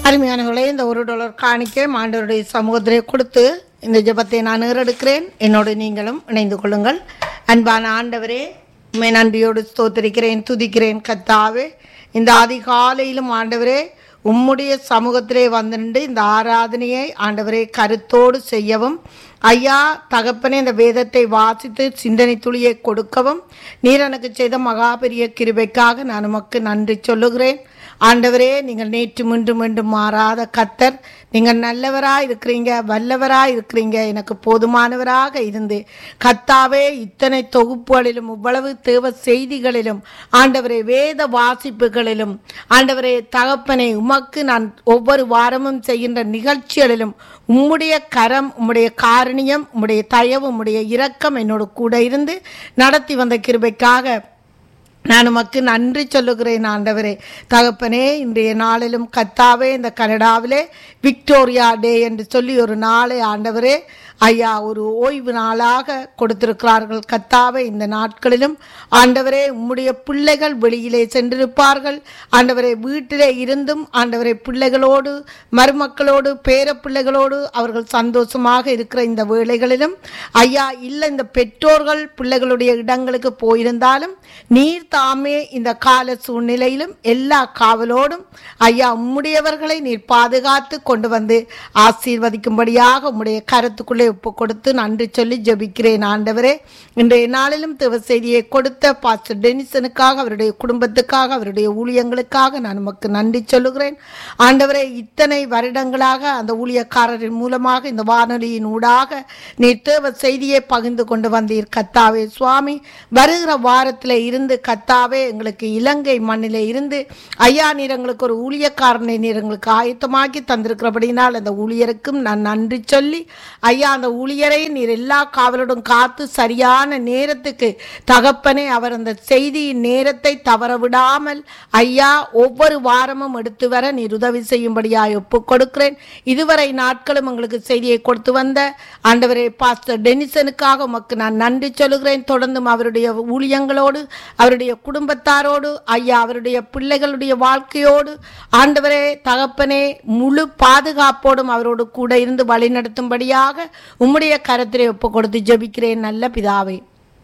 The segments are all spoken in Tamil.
அருமையானவர்களே இந்த ஒரு டாலர் காணிக்கை மாண்டவருடைய சமூகத்திலே கொடுத்து இந்த ஜெபத்தை நான் ஏறெடுக்கிறேன் என்னோடு நீங்களும் இணைந்து கொள்ளுங்கள் அன்பான ஆண்டவரே உம்மை நன்றியோடு ஸ்தோத்திரிக்கிறேன் துதிக்கிறேன் கத்தாவே இந்த அதிகாலையிலும் ஆண்டவரே உம்முடைய சமூகத்திலே வந்து நின்று இந்த ஆராதனையை ஆண்டவரே கருத்தோடு செய்யவும் ஐயா தகப்பனே இந்த வேதத்தை வாசித்து சிந்தனை துளியை கொடுக்கவும் நீர் எனக்கு செய்த மகாபெரிய கிருபைக்காக நான் உமக்கு நன்றி சொல்லுகிறேன் ஆண்டவரே நீங்கள் நேற்று மீண்டும் மீண்டும் மாறாத கத்தர் நீங்கள் நல்லவராக இருக்கிறீங்க வல்லவராக இருக்கிறீங்க எனக்கு போதுமானவராக இருந்து கத்தாவே இத்தனை தொகுப்புகளிலும் இவ்வளவு தேவ செய்திகளிலும் ஆண்டவரே வேத வாசிப்புகளிலும் ஆண்டவரே தகப்பனை உமக்கு நான் ஒவ்வொரு வாரமும் செய்கின்ற நிகழ்ச்சிகளிலும் உம்முடைய கரம் உம்முடைய காரணியம் உம்முடைய தயவு உம்முடைய இரக்கம் என்னோட கூட இருந்து நடத்தி வந்த கிருபைக்காக நான் உமக்கு நன்றி சொல்லுகிறேன் ஆண்டவரே தகப்பனே இன்றைய நாளிலும் கத்தாவே இந்த கனடாவிலே விக்டோரியா டே என்று சொல்லி ஒரு நாளை ஆண்டவரே ஐயா ஒரு ஓய்வு நாளாக கொடுத்திருக்கிறார்கள் கத்தாவே இந்த நாட்களிலும் ஆண்டவரே உம்முடைய பிள்ளைகள் வெளியிலே சென்றிருப்பார்கள் ஆண்டவரே வீட்டிலே இருந்தும் ஆண்டவரே பிள்ளைகளோடு மருமக்களோடு பேர பிள்ளைகளோடு அவர்கள் சந்தோஷமாக இருக்கிற இந்த வேளைகளிலும் ஐயா இல்லை இந்த பெற்றோர்கள் பிள்ளைகளுடைய இடங்களுக்கு போயிருந்தாலும் நீர் தாமே இந்த கால சூழ்நிலையிலும் எல்லா காவலோடும் ஐயா உம்முடையவர்களை நீர் பாதுகாத்து கொண்டு வந்து ஆசீர்வதிக்கும்படியாக உம்முடைய கருத்துக்குள்ளே ஒப்பு கொடுத்து நன்றி சொல்லி ஜெபிக்கிறேன் ஆண்டவரே இன்றைய நாளிலும் தேவ செய்தியை கொடுத்த பாஸ்டர் டெனிசனுக்காக அவருடைய குடும்பத்துக்காக அவருடைய ஊழியங்களுக்காக நான் உமக்கு நன்றி சொல்லுகிறேன் ஆண்டவரே இத்தனை வருடங்களாக அந்த ஊழியக்காரரின் மூலமாக இந்த வானொலியின் ஊடாக நீர் தேவ செய்தியை பகிர்ந்து கொண்டு வந்தீர் கத்தாவே சுவாமி வருகிற வாரத்தில் இருந்து கத்தாவே எங்களுக்கு இலங்கை மண்ணிலே இருந்து ஐயா நீர் எங்களுக்கு ஒரு ஊழியக்காரனை நீர் எங்களுக்கு ஆயத்தமாக்கி தந்திருக்கிறபடினால் அந்த ஊழியருக்கும் நான் நன்றி சொல்லி ஐயா அந்த ஊழியரை நீர் எல்லா காவலோடும் காத்து சரியான நேரத்துக்கு தகப்பனே அவர் அந்த செய்தியின் நேரத்தை தவற விடாமல் ஐயா ஒவ்வொரு வாரமும் எடுத்து வர நீர் உதவி செய்யும்படியாய் ஒப்பு கொடுக்கிறேன் இதுவரை நாட்களும் எங்களுக்கு செய்தியை கொடுத்து வந்த ஆண்டவரே பாஸ்டர் டெனிசனுக்காக உமக்கு நான் நன்றி சொல்லுகிறேன் தொடர்ந்தும் அவருடைய ஊழியங்களோடு அவருடைய குடும்பத்தாரோடு ஐயா அவருடைய பிள்ளைகளுடைய வாழ்க்கையோடு ஆண்டவரே தகப்பனே முழு பாதுகாப்போடும் அவரோடு கூட இருந்து வழிநடத்தும்படியாக உம்முடைய கரத்திலே ஒப்பு கொடுத்து ஜெபிக்கிறேன் நல்ல பிதாவே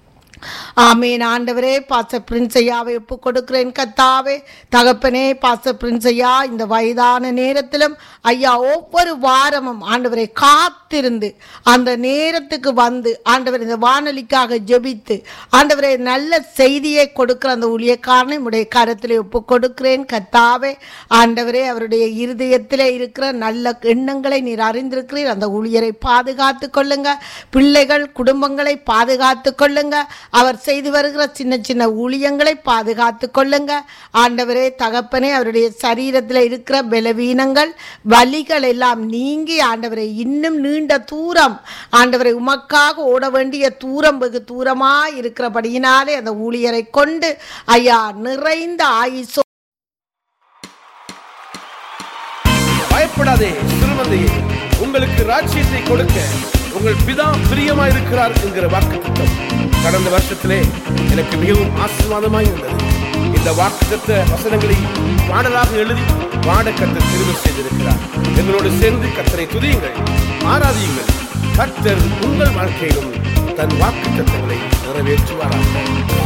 ஆமேன் ஆண்டவரே பாச பிரின்சையாவை ஒப்பு கொடுக்கிறேன் கத்தாவே தகப்பனே பாச பிரின்சையா இந்த வயதான நேரத்திலும் ஐயா ஒவ்வொரு வாரமும் ஆண்டவரை காத்திருந்து அந்த நேரத்துக்கு வந்து ஆண்டவர் இந்த வானொலிக்காக ஜெபித்து ஆண்டவரை நல்ல செய்தியை கொடுக்கிற அந்த ஊழியக்காரனை உடைய கரத்திலே ஒப்பு கொடுக்கிறேன் கத்தாவே ஆண்டவரே அவருடைய இருதயத்திலே இருக்கிற நல்ல எண்ணங்களை நீர் அறிந்திருக்கிறீர் அந்த ஊழியரை பாதுகாத்து கொள்ளுங்க பிள்ளைகள் குடும்பங்களை பாதுகாத்து கொள்ளுங்க அவர் செய்து வருகிற சின்ன சின்ன ஊழியங்களை பாதுகாத்து கொள்ளுங்க ஆண்டவரே தகப்பனே அவருடைய சரீரத்தில் இருக்கிற பலவீனங்கள் வலிகள் எல்லாம் நீங்கி ஆண்டவரை இன்னும் நீண்ட தூரம் ஆண்டவரை உமக்காக ஓட வேண்டிய தூரம் வெகு தூரமாய் இருக்கிறபடியினாலே அந்த ஊழியரை கொண்டு ஐயா நிறைந்த ஆயுசோ பயப்படாதே சிறுமந்தையே உங்களுக்கு ராஜ்யத்தை கொடுக்க உங்கள் பிதா பிரியமாயிருக்கிறார் என்கிற வாக்குத்தத்தம் கடந்த வருஷத்திலே எனக்கு மிகவும் ஆசீர்வாதமாய் இருந்தது இந்த வாக்குத்தத்த வசனங்களை பாடலாக எழுதி பாடக்கத்தை திரும்ப செய்திருக்கிறார் எங்களோடு சேர்ந்து கத்தரை துதியுங்கள் ஆராதியுங்கள் கர்த்தர் உங்கள் வாழ்க்கையிலும் தன் வாக்குத்தத்தங்களை நிறைவேற்றுவாராக